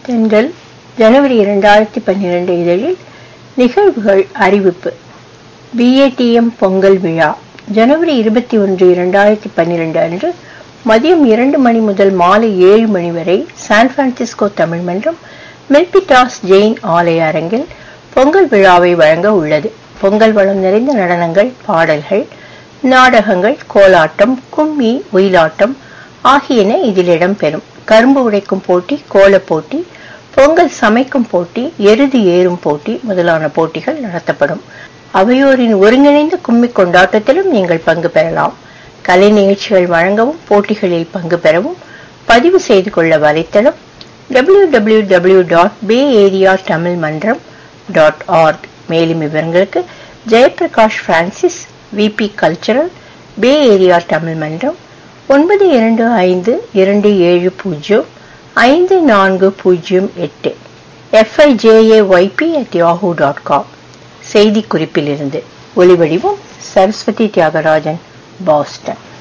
தென்றல் ஜனவரி இரண்டாயிரத்தி பன்னிரண்டு இதழில் நிகழ்வுகள் அறிவிப்பு பிஏடிஎம் பொங்கல் விழா ஜனவரி இருபத்தி ஒன்று இரண்டாயிரத்தி பன்னிரண்டு அன்று மதியம் இரண்டு மணி முதல் மாலை ஏழு மணி வரை சான் பிரான்சிஸ்கோ தமிழ் மன்றம் மில்பிட்டாஸ் ஜெயின் ஆலய அரங்கில் பொங்கல் விழாவை வழங்க உள்ளது பொங்கல் வளம் நிறைந்த நடனங்கள் பாடல்கள் நாடகங்கள் கோலாட்டம் கும்மி ஒயிலாட்டம் ஆகியன இதில் இடம்பெறும் கரும்பு உடைக்கும் போட்டி கோலப் போட்டி பொங்கல் சமைக்கும் போட்டி எருது ஏறும் போட்டி முதலான போட்டிகள் நடத்தப்படும் அவையோரின் ஒருங்கிணைந்த கும்மி கொண்டாட்டத்திலும் நீங்கள் பங்கு பெறலாம் கலை நிகழ்ச்சிகள் வழங்கவும் போட்டிகளில் பங்கு பெறவும் பதிவு செய்து கொள்ள வலைத்தளம் www.bayarea டாட் பே ஏரியா தமிழ் மன்றம் டாட் ஆர்க் மேலும் விவரங்களுக்கு Jayaprakash Francis VP cultural bay area Tamil மன்றம் ஒன்பது இரண்டு ஐந்து இரண்டு ஏழு பூஜ்ஜியம் ஐந்து நான்கு பூஜ்ஜியம் எட்டு FIJAYP at Yahoo dot com செய்தி குறிப்பிலிருந்து ஒலிவடிவம் சரஸ்வதி தியாகராஜன் பாஸ்டன்